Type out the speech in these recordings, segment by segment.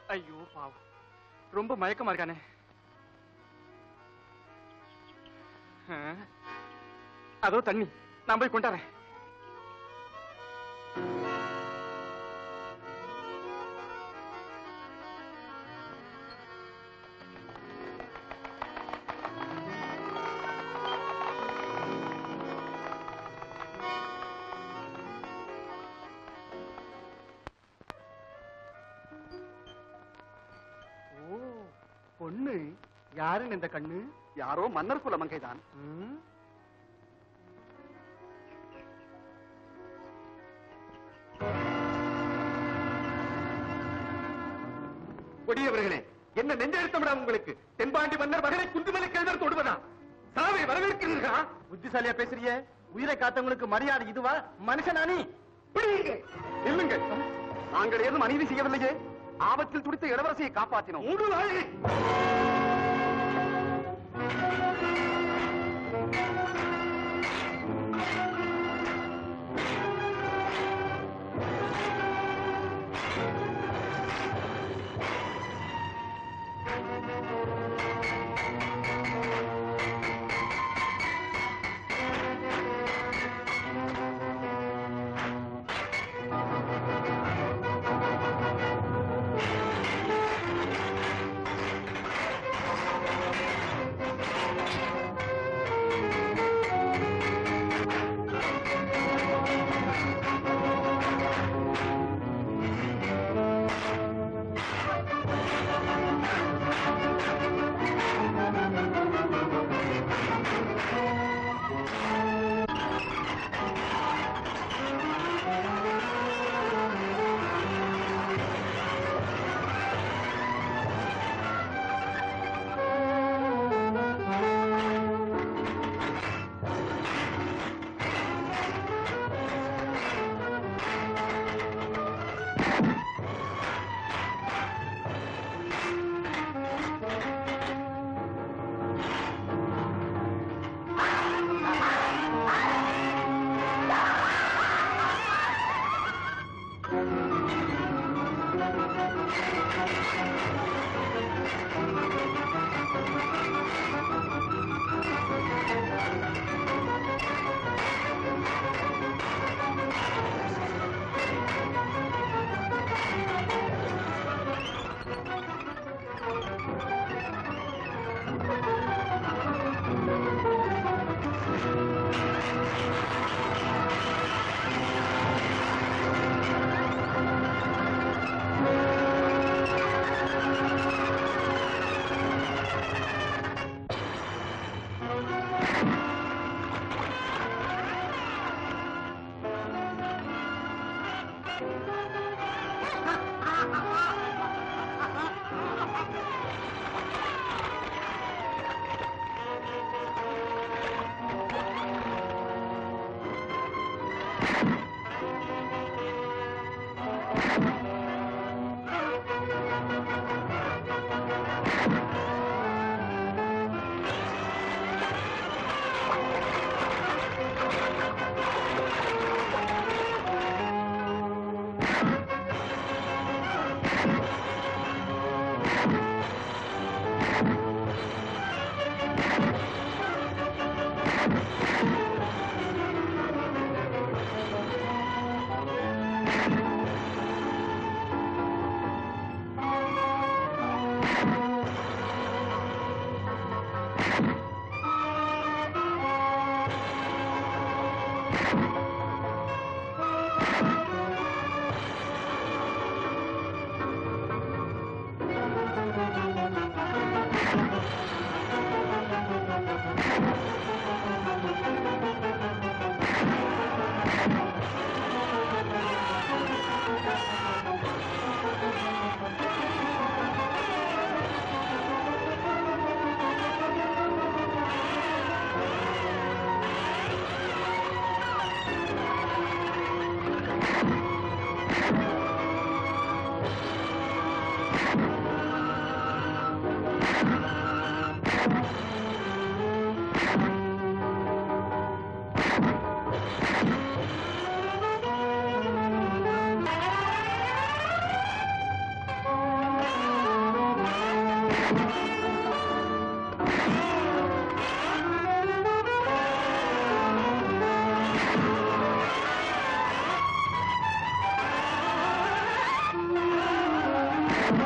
ஐயோ பாவம் ரொம்ப மயக்கமா இருக்கானே ஆ, அதோ தண்ணி நான் போய் கொண்டாறேன் ஓ பொண்ணு யாருன்னு இந்த கண்ணு யாரோ மன்னர் குல மங்கைதான் ம்? கொடியவர்களே என்ன நெஞ்செழுத்தமிடா உங்களுக்கு தென்பாண்டி மன்னர் மகனை குந்துமலை கேள்வர் தொடுவதா சாவை வரவேற்கிறீர்களா புத்திசாலியா பேசுறியே உயிரை காத்தவங்களுக்கு மரியாதை இதுவா மனுஷனானி பிடிங்க இல்லுங்கள் நாங்கள் ஏதும் அநீதி செய்யவில்லையே ஆபத்தில் துடித்த இளவரசியை காப்பாற்றினோம் மூன்று நாளை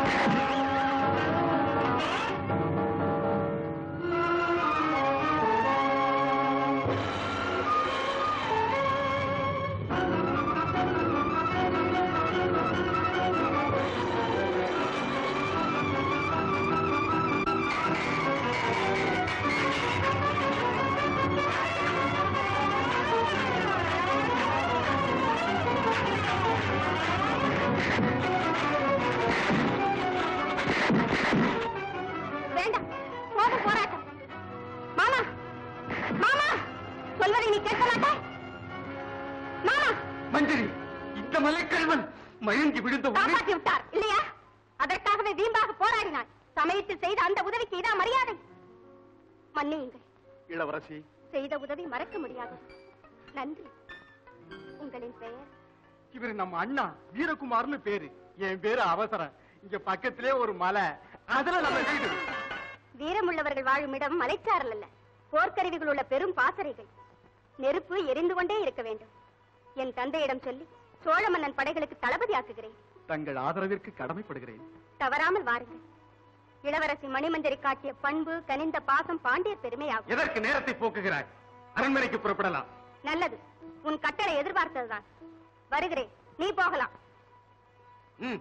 வேண்டாம் போதும் போராட்டம் மாமா மாமா சொல்வதை நீ கேட்க மாட்டாய் மாமா மஞ்சரி இந்த மலைக்கல்வன் மயங்கி விழுந்த உன்னை காப்பாற்றி விட்டார் இல்லையா அதற்காகவே வீம்பாக போராடினார் சமயத்தில் செய்த அந்த உதவிக்கு இதான் மரியாதை மன்னியுங்கள் இளவரசி செய்த உதவி மறக்க முடியாது நன்றி உங்களின் பெயர் இவர் நம்ம அண்ணா வீரகுமார்னு பேரு என் பேரு அவசரம் இங்க பக்கத்திலே ஒரு மலை அதுல நம்ம வீடு வீரமுள்ளவர்கள் வாழும் இடம் மலைச்சாரல் அல்ல போர்க்கருவிகள் உள்ள பெரும் பாசறைகள் நெருப்பு எரிந்து கொண்டே இருக்க வேண்டும் என் தந்தையிடம் சொல்லி சோழ மன்னன் படைகளுக்கு தளபதியாக்குகிறேன் தங்கள் ஆதரவிற்கு கடமைப்படுகிறேன் தவறாமல் வாருங்கள் இளவரசி மணிமஞ்சரி காட்டிய பண்பு கனிந்த பாசம் பாண்டியர் பெருமையாகும் எதற்கு நேரத்தை போக்குகிறாய் அரண்மனைக்கு புறப்படலாம் நல்லது உன் கட்டளை எதிர்பார்த்ததுதான் வருகிறேன் நீ போகலாம் ம்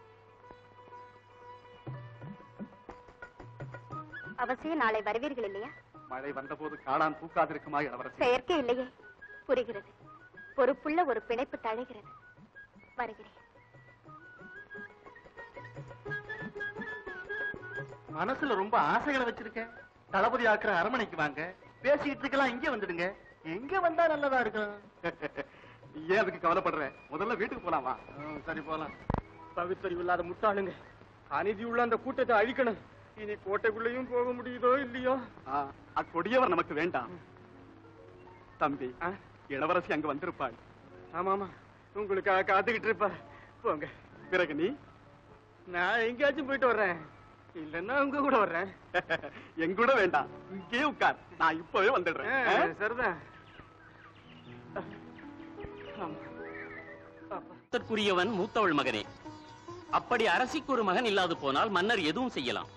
அவசியம் நாளை வருவீர்கள் இல்லையா மழை வந்தபோது காளான் தூக்காதிருக்குமா இளவரசி செயற்கை இல்லையே புரிகிறது பொறுப்புள்ள ஒரு பிணைப்பு தழைகிறது வருகிறேன் மனசுல ரொம்ப ஆசைகளை வச்சிருக்கேன் தளபதி ஆக்குற அரண்மனைக்கு வாங்க பேசிக்கிட்டு இருக்கலாம் இங்க வந்துடுங்க எங்க வந்தா நல்லதா இருக்கும் நீ ஏன் அதுக்கு கவலைப்படுற முதல்ல வீட்டுக்கு போலாமா ம், சரி போலாம் பவித்தறிவு இல்லாத முட்டாளுங்க அநீதி உள்ள அந்த கூட்டத்தை அழிக்கணும் இனி கோட்டைக்குள்ளேயும் போக முடியுதோ இல்லையோ ஆ, அக்கொடியவர் நமக்கு வேண்டாம் தம்பி ஆ? இளவரசி அங்க வந்திருப்பாள் ஆமாமா உங்களுக்காக காத்துக்கிட்டு இருப்பா போங்க பிறகு நீ நான் எங்கேயாச்சும் போயிட்டு வர்றேன் இல்லன்னா உங்க கூட வர்றேன் எங்கூட வேண்டாம் இங்கே உட்கார் நான் இப்பவே வந்துடுறேன் ஆ, ஆ? சரிதான் ஆமா. அப்பா. தற்குரியவன் மூத்தவள் மகனே அப்படி அரசிக்கு ஒரு மகன் இல்லாது போனால் மன்னர் எதுவும் செய்யலாம்